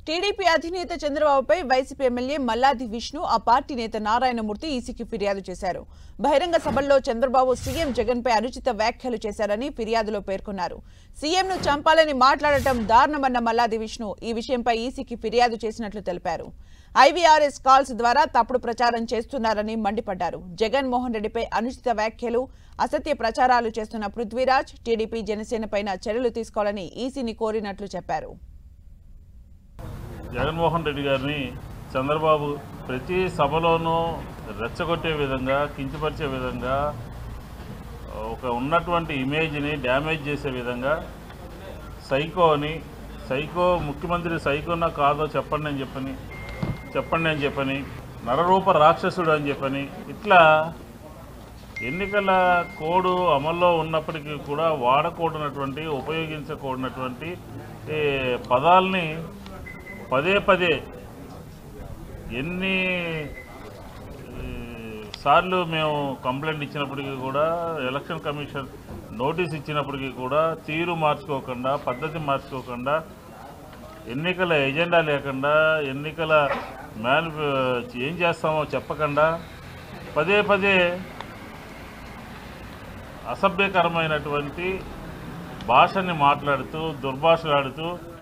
TDP అధినేత చంద్రబాబుపై YCP MLA Malladi Vishnu ఆ పార్టీ నేత నారాయణమూర్తి ఈసీకి ఫిర్యాదు చేశారు బహిరంగ సభల్లో చంద్రబాబు సీఎం జగన్పై అనుచిత వ్యాఖ్యలు చేశారని ఫిర్యాదులో పేర్కొన్నారు సీఎంను చంపాలని మాట్లాడటం దారుణమన్న మల్లాది విష్ణు ఈ విషయంపై ఈసీకి ఫిర్యాదు చేసినట్లు తెలిపారు ఐవీఆర్ఎస్ కాల్స్ ద్వారా తప్పుడు ప్రచారం చేస్తున్నారని మండిపడ్డారు జగన్మోహన్ రెడ్డిపై అనుచిత వ్యాఖ్యలు అసత్య ప్రచారాలు చేస్తున్న పృథ్వీరాజ్ టీడీపీ జనసేనపైన చర్యలు తీసుకోవాలని ఈసీని కోరినట్లు చెప్పారు జగన్మోహన్ రెడ్డి గారిని చంద్రబాబు ప్రతి సభలోనూ రెచ్చగొట్టే విధంగా కించపరిచే విధంగా ఒక ఉన్నటువంటి ఇమేజ్ని డ్యామేజ్ చేసే విధంగా సైకో అని సైకో ముఖ్యమంత్రి సైకోనా కాదో చెప్పండి అని చెప్పని చెప్పండి అని చెప్పని నరరూప రాక్షసుడు అని చెప్పని ఇట్లా ఎన్నికల కోడ్ అమల్లో ఉన్నప్పటికీ కూడా వాడకూడనటువంటి ఉపయోగించకూడనటువంటి ఏ, పదాల్ని పదే పదే ఎన్ని ఈ, సార్లు మేము కంప్లైంట్ ఇచ్చినప్పటికీ కూడా ఎలక్షన్ కమిషన్ నోటీస్ ఇచ్చినప్పటికీ కూడా తీరు మార్చుకోకుండా పద్ధతి మార్చుకోకుండా ఎన్నికల ఎజెండా లేకుండా ఎన్నికల మేని ఏం చేస్తామో చెప్పకుండా పదే పదే అసభ్యకరమైనటువంటి భాషని మాట్లాడుతూ దుర్భాషలాడుతూ